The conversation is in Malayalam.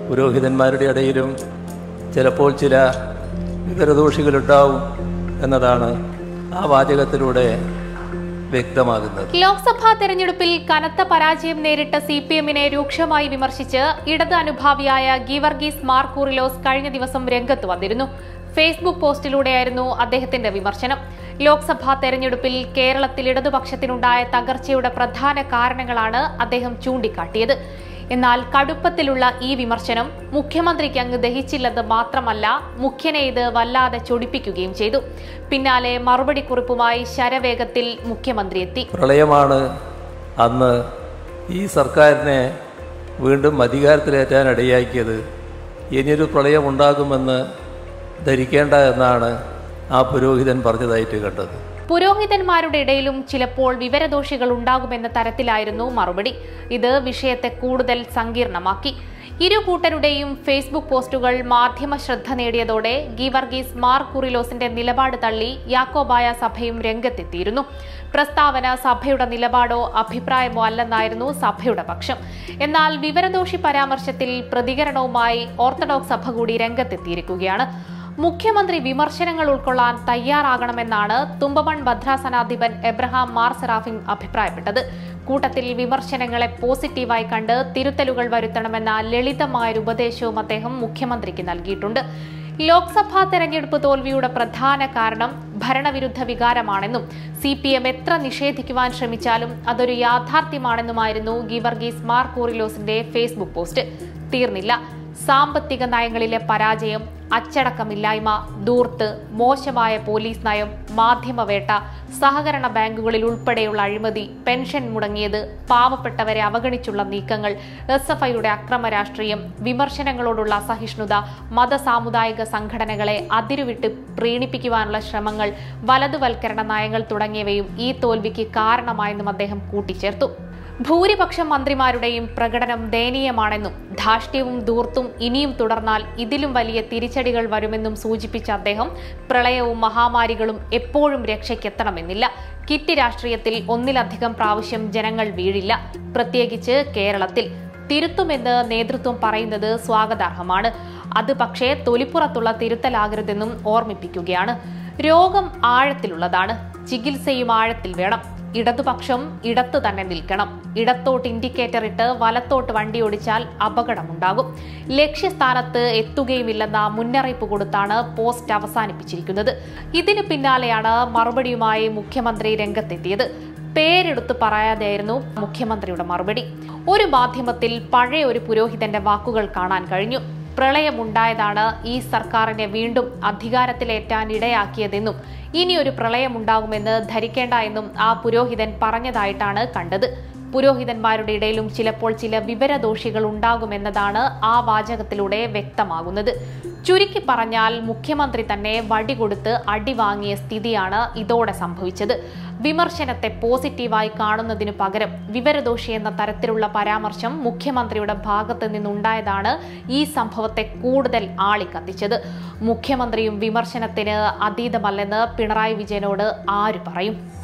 പുരോഹിതന്മാരുടെ ഇടയിലും ചിലപ്പോൾ ചില വിവരദോഷികളുണ്ടാവും എന്നതാണ് ആ വാചകത്തിലൂടെ വ്യക്തമാകുന്നത് ലോക്സഭാ തെരഞ്ഞെടുപ്പിൽ കനത്ത പരാജയം നേരിട്ട സി പി എമ്മിനെ രൂക്ഷമായി വിമർശിച്ച് ഇടത് അനുഭാവിയായ ഗീവർഗീസ് മാർ കൂറിലോസ് കഴിഞ്ഞ ദിവസം രംഗത്ത് വന്നിരുന്നു ഫേസ്ബുക്ക് പോസ്റ്റിലൂടെയായിരുന്നു അദ്ദേഹത്തിന്റെ വിമർശനം ലോക്സഭാ തെരഞ്ഞെടുപ്പിൽ കേരളത്തിൽ ഇടതുപക്ഷത്തിനുണ്ടായ തകർച്ചയുടെ പ്രധാന കാരണങ്ങളാണ് അദ്ദേഹം ചൂണ്ടിക്കാട്ടിയത് എന്നാൽ കടുപ്പത്തിലുള്ള ഈ വിമർശനം മുഖ്യമന്ത്രിക്ക് അങ്ങ് ദഹിച്ചില്ലെന്ന് മാത്രമല്ല മുഖ്യനെ ഇത് വല്ലാതെ ചൊടിപ്പിക്കുകയും ചെയ്തു പിന്നാലെ മറുപടി കുറിപ്പുമായി ശരവേഗത്തിൽ മുഖ്യമന്ത്രി എത്തി പ്രളയമാണ് അന്ന് ഈ സർക്കാരിനെ വീണ്ടും അധികാരത്തിലേറ്റാൻ ഇടയാക്കിയത് ഇനിയൊരു പ്രളയം ഉണ്ടാകുമെന്ന് ധരിക്കേണ്ട എന്നാണ് ആ പുരോഹിതൻ പറഞ്ഞതായിട്ട് കണ്ടത് പുരോഹിതന്മാരുടെ ഇടയിലും ചിലപ്പോൾ വിവരദോഷികൾ ഉണ്ടാകുമെന്ന തരത്തിലായിരുന്നു മറുപടി ഇത് വിഷയത്തെ കൂടുതൽ സങ്കീർണമാക്കി ഇരു കൂട്ടരുടെയും ഫേസ്ബുക്ക് പോസ്റ്റുകൾ മാധ്യമ ശ്രദ്ധ നേടിയതോടെ ഗീവർഗീസ് മാർ കുറിലോസിന്റെ നിലപാട് തള്ളി യാക്കോബായ സഭയും രംഗത്തെത്തിയിരുന്നു പ്രസ്താവന സഭയുടെ നിലപാടോ അഭിപ്രായമോ അല്ലെന്നായിരുന്നു സഭയുടെ പക്ഷം എന്നാൽ വിവരദോഷി പരാമർശത്തിൽ പ്രതികരണവുമായി ഓർത്തഡോക്സ് സഭ കൂടി രംഗത്തെത്തിയിരിക്കുകയാണ് മുഖ്യമന്ത്രി വിമർശനങ്ങൾ ഉൾക്കൊള്ളാൻ തയ്യാറാകണമെന്നാണ് തുമ്പമൺ ഭദ്രാസനാധിപൻ എബ്രഹാം മാർ സെറാഫിം അഭിപ്രായപ്പെട്ടത് കൂട്ടത്തിൽ വിമർശനങ്ങളെ പോസിറ്റീവായി കണ്ട് തിരുത്തലുകൾ വരുത്തണമെന്ന ലളിതമായൊരു ഉപദേശവും അദ്ദേഹം മുഖ്യമന്ത്രിക്ക് നൽകിയിട്ടുണ്ട് ലോക്സഭാ തെരഞ്ഞെടുപ്പ് തോൽവിയുടെ പ്രധാന കാരണം ഭരണവിരുദ്ധ വികാരമാണെന്നും സി പി എം എത്ര നിഷേധിക്കുവാൻ ശ്രമിച്ചാലും അതൊരു യാഥാർത്ഥ്യമാണെന്നുമായിരുന്നു ഗിവർഗീസ് മാർ കൂറിലോസിന്റെ ഫേസ്ബുക്ക് പോസ്റ്റ് തീർന്നില്ല സാമ്പത്തിക നയങ്ങളിലെ പരാജയം അച്ചടക്കമില്ലായ്മ ദൂർത്ത് മോശമായ പോലീസ് നയം മാധ്യമവേട്ട സഹകരണ ബാങ്കുകളിൽ ഉൾപ്പെടെയുള്ള അഴിമതി പെൻഷൻ മുടങ്ങിയത് പാവപ്പെട്ടവരെ അവഗണിച്ചുള്ള നീക്കങ്ങൾ എസ് എഫ് ഐയുടെ അക്രമ രാഷ്ട്രീയം വിമർശനങ്ങളോടുള്ള അസഹിഷ്ണുത മത സാമുദായിക സംഘടനകളെ അതിരുവിട്ട് പ്രീണിപ്പിക്കുവാനുള്ള ശ്രമങ്ങൾ വലതുവൽക്കരണ നയങ്ങൾ തുടങ്ങിയവയും ഈ തോൽവിക്ക് കാരണമായെന്നും അദ്ദേഹം കൂട്ടിച്ചേർത്തു ഭൂരിപക്ഷം മന്ത്രിമാരുടെയും പ്രകടനം ദയനീയമാണെന്നും ധാർഷ്ട്യവും ദൂർത്തും ഇനിയും തുടർന്നാൽ ഇതിലും വലിയ തിരിച്ചടികൾ വരുമെന്നും സൂചിപ്പിച്ച അദ്ദേഹം പ്രളയവും മഹാമാരികളും എപ്പോഴും രക്ഷയ്ക്കെത്തണമെന്നില്ല കിറ്റ് രാഷ്ട്രീയത്തിൽ ഒന്നിലധികം പ്രാവശ്യം ജനങ്ങൾ വീഴില്ല പ്രത്യേകിച്ച് കേരളത്തിൽ തിരുത്തുമെന്ന് നേതൃത്വം പറയുന്നത് സ്വാഗതാർഹമാണ് അത് പക്ഷേ തൊലിപ്പുറത്തുള്ള തിരുത്തലാകരുതെന്നും ഓർമ്മിപ്പിക്കുകയാണ് രോഗം ആഴത്തിലുള്ളതാണ് ചികിത്സയും ആഴത്തിൽ വേണം ഇടതുപക്ഷം ഇടത്തു തന്നെ നിൽക്കണം ഇടത്തോട്ട് ഇൻഡിക്കേറ്റർ ഇട്ട് വലത്തോട്ട് വണ്ടി ഓടിച്ചാൽ അപകടമുണ്ടാകും ലക്ഷ്യസ്ഥാനത്ത് എത്തുകയുമില്ലെന്ന മുന്നറിയിപ്പ് കൊടുത്താണ് പോസ്റ്റ് അവസാനിപ്പിച്ചിരിക്കുന്നത് ഇതിനു പിന്നാലെയാണ് മറുപടിയുമായി മുഖ്യമന്ത്രി രംഗത്തെത്തിയത് പേരെടുത്ത് പറയാതെയായിരുന്നു മുഖ്യമന്ത്രിയുടെ മറുപടി ഒരു മാധ്യമത്തിൽ പഴയ ഒരു പുരോഹിതന്റെ വാക്കുകൾ കാണാൻ കഴിഞ്ഞു പ്രളയമുണ്ടായതാണ് ഈ സർക്കാരിനെ വീണ്ടും അധികാരത്തിലേറ്റാൻ ഇടയാക്കിയതെന്നും ഇനിയൊരു പ്രളയമുണ്ടാകുമെന്ന് ധരിക്കേണ്ട എന്നും ആ പുരോഹിതൻ പറഞ്ഞതായിട്ടാണ് കണ്ടത് പുരോഹിതന്മാരുടെ ഇടയിലും ചിലപ്പോൾ ചില വിവരദോഷികൾ ഉണ്ടാകുമെന്നതാണ് ആ വാചകത്തിലൂടെ വ്യക്തമാകുന്നത് ചുരുക്കി പറഞ്ഞാൽ മുഖ്യമന്ത്രി തന്നെ വടി കൊടുത്ത് അടി വാങ്ങിയ സ്ഥിതിയാണ് ഇതോടെ സംഭവിച്ചത് വിമർശനത്തെ പോസിറ്റീവായി കാണുന്നതിനു പകരം വിവരദോഷി എന്ന തരത്തിലുള്ള പരാമർശം മുഖ്യമന്ത്രിയുടെ ഭാഗത്ത് നിന്നുണ്ടായതാണ് ഈ സംഭവത്തെ കൂടുതൽ ആളിക്കത്തിച്ചത് മുഖ്യമന്ത്രിയും വിമർശനത്തിന് അതീതമല്ലെന്ന് പിണറായി വിജയനോട് ആര് പറയും